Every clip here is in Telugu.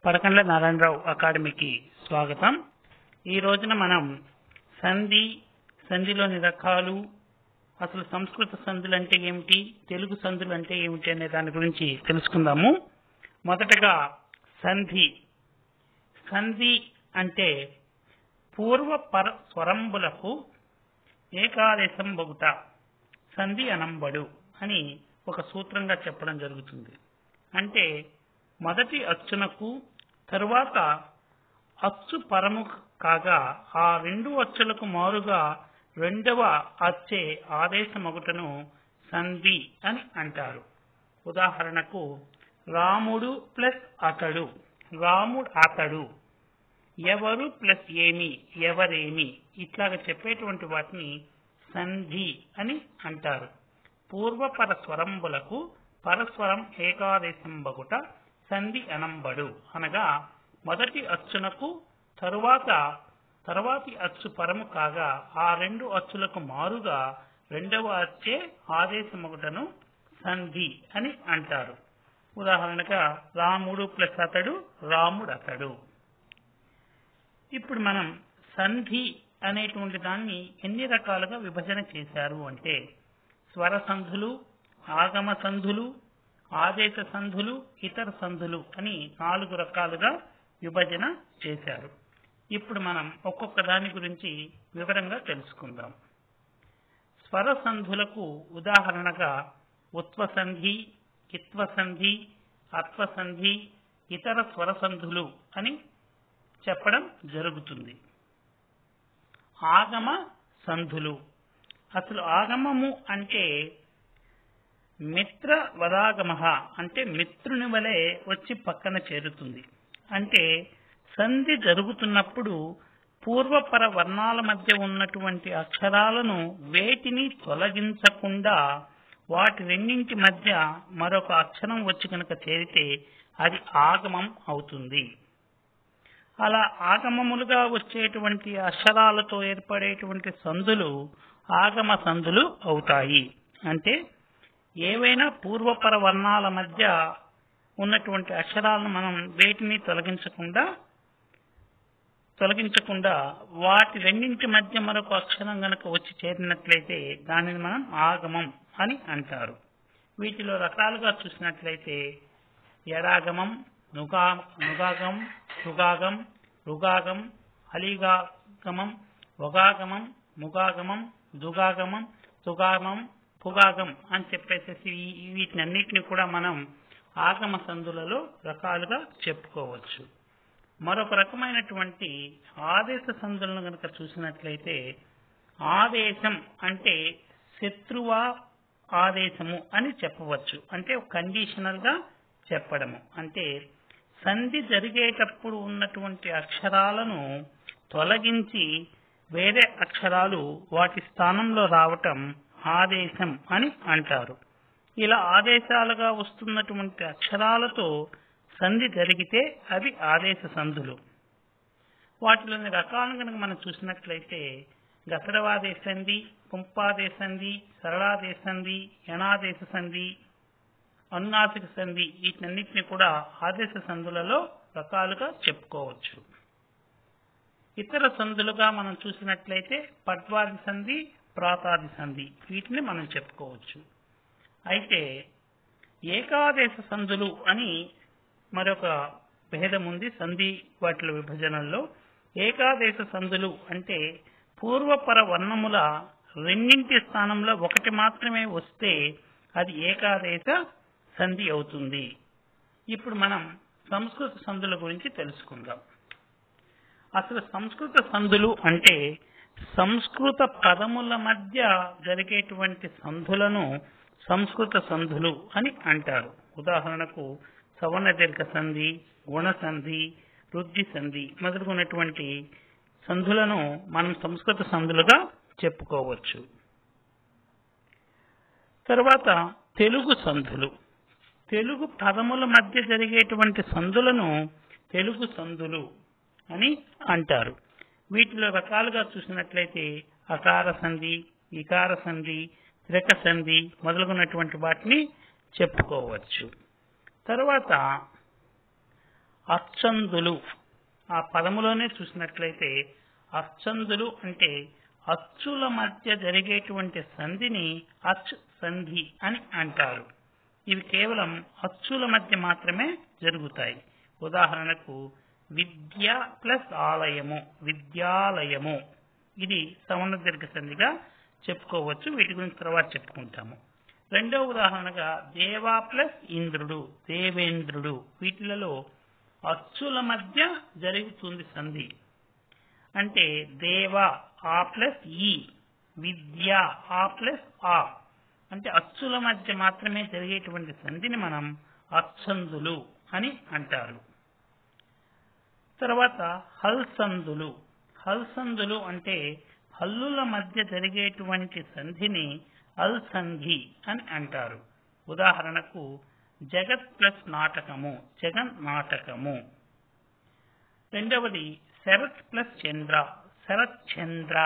పడకండ్ల నారాయణరావు అకాడమీకి స్వాగతం ఈ రోజున మనం సంధి సంధిలోని రకాలు అసలు సంస్కృత సంధులు అంటే ఏమిటి తెలుగు సంధులు అంటే ఏమిటి అనే దాని గురించి తెలుసుకుందాము మొదటగా సంధి సంధి అంటే పూర్వ పర స్వరంబులకు ఏకాదేశం బొగుట సంధి అనంబడు అని ఒక సూత్రంగా చెప్పడం జరుగుతుంది అంటే మొదటి అచ్చునకు తరువాత అచ్చు పరము కాగా ఆ రెండు అచ్చులకు మారుగా రెండవ అచ్చే ఆదేశమగుటను సంధి అని అంటారు ఉదాహరణకు రాముడు ప్లస్ అతడు రాముడు అతడు ఎవరు ప్లస్ ఏమి ఎవరేమి ఇట్లాగా చెప్పేటువంటి వాటిని సంధి అని అంటారు పూర్వపర స్వరంబులకు పరస్వరం ఏకాదేశం బగుట సంధి అనంబడు అనగా మొదటి అచ్చునకు తరువాత తరువాతి అచ్చు పరము కాగా ఆ రెండు అచ్చులకు మారుగా రెండవ అచ్చే ఆదేశమొకటను సంధి అని అంటారు ఉదాహరణగా రాముడు ప్లస్ అతడు రాముడు అతడు ఇప్పుడు మనం సంధి అనేటువంటి దాన్ని ఎన్ని రకాలుగా విభజన చేశారు అంటే స్వర సంధులు ఆగమ సంధులు ఆదేశ సంధులు ఇతర సంధులు అని నాలుగు రకాలుగా విభజన చేశారు ఇప్పుడు మనం ఒక్కొక్క దాని గురించి వివరంగా తెలుసుకుందాం స్వర సంధులకు ఉదాహరణగా ఉత్వసంధి కిత్వసంధి అత్వసంధి ఇతర స్వర సంధులు అని చెప్పడం జరుగుతుంది ఆగమ సంధులు అసలు ఆగమము అంటే మిత్ర వదాగమ అంటే మిత్రుని వలె వచ్చి పక్కన చేరుతుంది అంటే సంధి జరుగుతున్నప్పుడు పూర్వపర వర్ణాల మధ్య ఉన్నటువంటి అక్షరాలను వేటిని తొలగించకుండా వాటి రెండింటి మధ్య మరొక అక్షరం వచ్చి కనుక చేరితే అది ఆగమం అవుతుంది అలా ఆగమములుగా వచ్చేటువంటి అక్షరాలతో ఏర్పడేటువంటి సందులు ఆగమ సందులు అవుతాయి అంటే ఏవైనా పూర్వపర వర్ణాల మధ్య ఉన్నటువంటి అక్షరాలను మనం వేటిని తొలగించకుండా తొలగించకుండా వాటి రెండింటి మధ్య మరొక అక్షరం గనక వచ్చి చేరినట్లయితే దానిని మనం ఆగమం అని అంటారు వీటిలో రకాలుగా చూసినట్లయితే ఎడాగమం నుగా నుగాగం రుగాగం రుగాగం అలిగాగమం ఒగాగమం ముగాగమం దుగాగమం తుగాగమం పుగాగం అని చెప్పేసేసి వీటినన్నిటిని కూడా మనం ఆగమ సందులలో రకాలుగా చెప్పుకోవచ్చు మరొక రకమైనటువంటి ఆదేశ సందులను గనక చూసినట్లయితే ఆదేశం అంటే శత్రువా ఆదేశము అని చెప్పవచ్చు అంటే కండిషనల్ గా చెప్పడము అంటే సంధి జరిగేటప్పుడు ఉన్నటువంటి అక్షరాలను తొలగించి వేరే అక్షరాలు వాటి స్థానంలో రావటం ఆదేశం అని అంటారు ఇలా ఆదేశాలుగా వస్తున్నటువంటి అక్షరాలతో సంధి జరిగితే అవి ఆదేశ సంధులు వాటిలోని రకాలను కనుక మనం చూసినట్లయితే గసరవాదేశ సంధి పుంపాదేశ సంధి సరళాదేశ సంధి యణాదేశ సంధి అనునాసిక సంధి వీటన్నిటిని కూడా ఆదేశ సంధులలో రకాలుగా చెప్పుకోవచ్చు ఇతర సంధులుగా మనం చూసినట్లయితే పట్వాది సంధి ప్రాతాది సంధి వీటిని మనం చెప్పుకోవచ్చు అయితే ఏకాదేశ సంధులు అని మరొక భేదం ఉంది సంధి వాటిల విభజనల్లో ఏకాదేశ సంధులు అంటే పూర్వపర వర్ణముల రెండింటి స్థానంలో ఒకటి మాత్రమే వస్తే అది ఏకాదేశ సంధి అవుతుంది ఇప్పుడు మనం సంస్కృత సంధుల గురించి తెలుసుకుందాం అసలు సంస్కృత సంధులు అంటే సంస్కృత పదముల మధ్య జరిగేటువంటి సంధులను సంస్కృత సంధులు అని అంటారు ఉదాహరణకు సవర్ణ దీర్ఘ సంధి గుణ సంధి వృద్ధి సంధి మొదలుగున్నటువంటి సంధులను మనం సంస్కృత సంధులుగా చెప్పుకోవచ్చు తర్వాత తెలుగు సంధులు తెలుగు పదముల మధ్య జరిగేటువంటి సంధులను తెలుగు సంధులు అని అంటారు వీటిలో రకాలుగా చూసినట్లయితే అకార సంధి ఇకార సంధి త్రిక సంధి మొదలుగున్నటువంటి వాటిని చెప్పుకోవచ్చు తరువాత అచ్చందులు ఆ పదములోనే చూసినట్లయితే అచ్చందులు అంటే అచ్చుల మధ్య జరిగేటువంటి సంధిని అచ్ సంధి అని అంటారు ఇవి కేవలం అచ్చుల మధ్య మాత్రమే జరుగుతాయి ఉదాహరణకు విద్య ప్లస్ ఆలయము విద్యాలయము ఇది సవర్ణ దీర్ఘ సంధిగా చెప్పుకోవచ్చు వీటి గురించి తర్వాత చెప్పుకుంటాము రెండవ ఉదాహరణగా దేవ ప్లస్ ఇంద్రుడు దేవేంద్రుడు వీటిలలో అచ్చుల మధ్య జరుగుతుంది సంధి అంటే దేవ ఆ ప్లస్ ఈ విద్య ఆ ప్లస్ ఆ అంటే అచ్చుల మధ్య మాత్రమే జరిగేటువంటి సంధిని మనం అచ్చందులు అని అంటారు తర్వాత హల్సందులు హల్సందులు అంటే హల్లుల మధ్య జరిగేటువంటి సంధిని అల్సంధి అని అంటారు ఉదాహరణకు జగత్ ప్లస్ నాటకము జగన్ నాటకము రెండవది శరత్ ప్లస్ చంద్ర శరత్ చంద్ర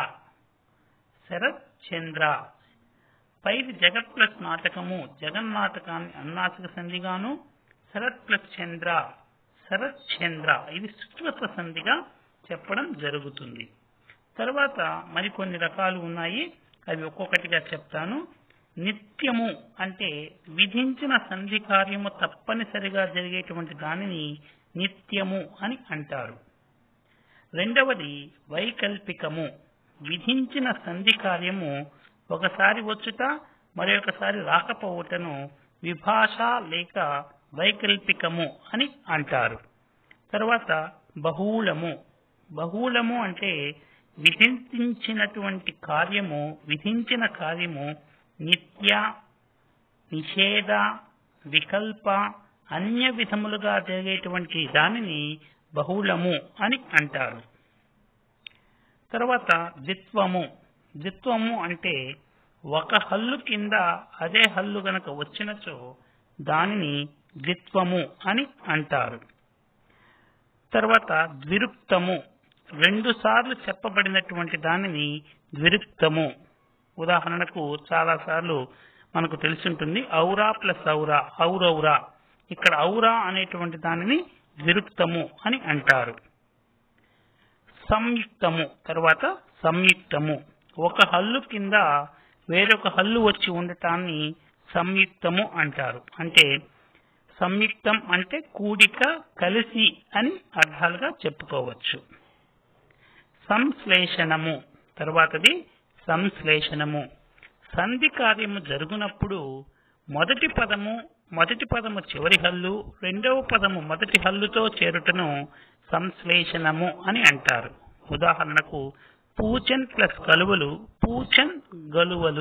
శరత్ చంద్ర పైది జగత్ ప్లస్ నాటకము జగన్ నాటకాన్ని అన్నాసిక సంధిగాను శరత్ ప్లస్ చంద్ర శరత్ చంద్ర ఇది సుశ్వత సంధిగా చెప్పడం జరుగుతుంది తర్వాత మరికొన్ని రకాలు ఉన్నాయి అవి ఒక్కొక్కటిగా చెప్తాను నిత్యము అంటే విధించిన సంధి కార్యము తప్పనిసరిగా జరిగేటువంటి దానిని నిత్యము అని అంటారు రెండవది వైకల్పికము విధించిన సంధి కార్యము ఒకసారి వచ్చుట మరొకసారి రాకపోవుటను విభాష లేక వైకల్పికము అని అంటారు తర్వాత బహుళము బహుళము అంటే విధించినటువంటి కార్యము విధించిన కార్యము నిత్య నిషేధ వికల్ప అన్య విధములుగా జరిగేటువంటి దానిని బహుళము అని అంటారు తర్వాత ద్విత్వము ద్విత్వము అంటే ఒక హల్లు కింద అదే హల్లు గనక వచ్చినచో దానిని ద్విత్వము అని అంటారు తర్వాత ద్విరుక్తము రెండు సార్లు చెప్పబడినటువంటి దానిని ద్విరుక్తము ఉదాహరణకు చాలా సార్లు మనకు తెలిసింటుంది ఔరా ప్లస్ ఔరా ఔరౌరా ఇక్కడ ఔరా అనేటువంటి దానిని ద్విరుక్తము అని అంటారు సంయుక్తము తర్వాత సంయుక్తము ఒక హల్లు కింద వేరొక హల్లు వచ్చి ఉండటాన్ని సంయుక్తము అంటారు అంటే సంయుక్తం అంటే కూడిక కలిసి అని అర్థాలుగా చెప్పుకోవచ్చు సంశ్లేషణము తర్వాతది సంశ్లేషణము సంధి కార్యము జరుగునప్పుడు మొదటి పదము మొదటి పదము చివరి హల్లు రెండవ పదము మొదటి హల్లుతో చేరుటను సంశ్లేషణము అని అంటారు ఉదాహరణకు పూచన్ ప్లస్ కలువలు పూచన్ గలువలు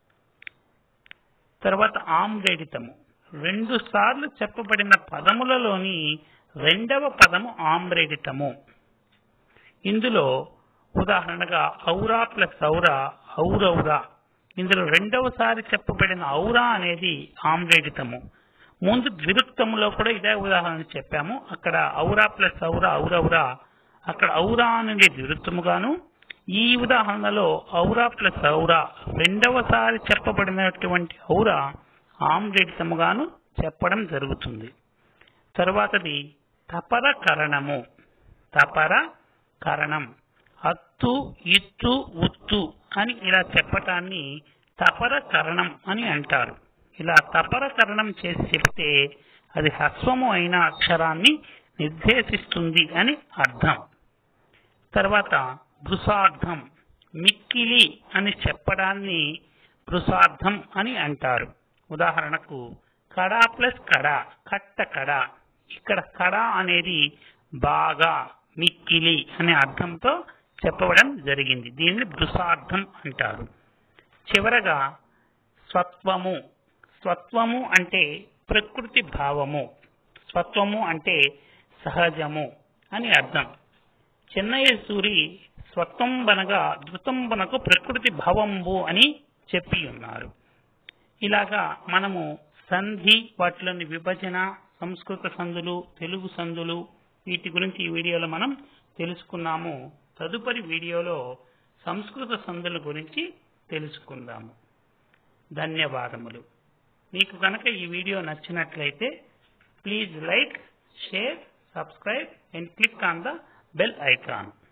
తర్వాత ఆమ్రేడితము రెండు సార్లు చెప్పబడిన పదములలోని రెండవ పదము ఆమ్రేడితము ఇందులో ఉదాహరణగా ఔరా ప్లస్ ఔరా ఔరౌరా ఇందులో రెండవసారి చెప్పబడిన ఔరా అనేది ఆమ్రేడితము ముందు ద్విరుక్తములో కూడా ఇదే ఉదాహరణ చెప్పాము అక్కడ ఔరా ప్లస్ ఔరా ఔరౌరా అక్కడ ఔరా అనేది ద్విరుక్తముగాను ఈ ఉదాహరణలో ఔరా ప్లస్ ఔరా రెండవసారి చెప్పబడినటువంటి ఔరా ఆమ్రేడితముగాను చెప్పడం జరుగుతుంది తర్వాతది తపర కరణము తపర కరణం అత్తు ఇత్తు ఉత్తు అని ఇలా చెప్పటాన్ని తపర కరణం అని అంటారు ఇలా తపర కరణం చేసి చెప్తే అది హ్రస్వము అయిన అక్షరాన్ని నిర్దేశిస్తుంది అని అర్థం తర్వాత భృసార్థం మిక్కిలి అని చెప్పడాన్ని భృసార్థం అని అంటారు ఉదాహరణకు కడా ప్లస్ కడా కట్ట కడా ఇక్కడ కడా అనేది బాగా మిక్కిలి అనే అర్థంతో చెప్పడం జరిగింది దీన్ని భృసార్థం అంటారు చివరగా స్వత్వము స్వత్వము అంటే ప్రకృతి భావము స్వత్వము అంటే సహజము అని అర్థం చెన్నయ్య సూరి స్వత్వంబనగా ధృతంబనకు ప్రకృతి భావంబు అని చెప్పి ఉన్నారు ఇలాగా మనము సంధి వాటిలోని విభజన సంస్కృత సందులు తెలుగు సందులు వీటి గురించి ఈ వీడియోలో మనం తెలుసుకున్నాము తదుపరి వీడియోలో సంస్కృత సందుల గురించి తెలుసుకుందాము ధన్యవాదములు మీకు కనుక ఈ వీడియో నచ్చినట్లయితే please like share subscribe and click on the bell icon.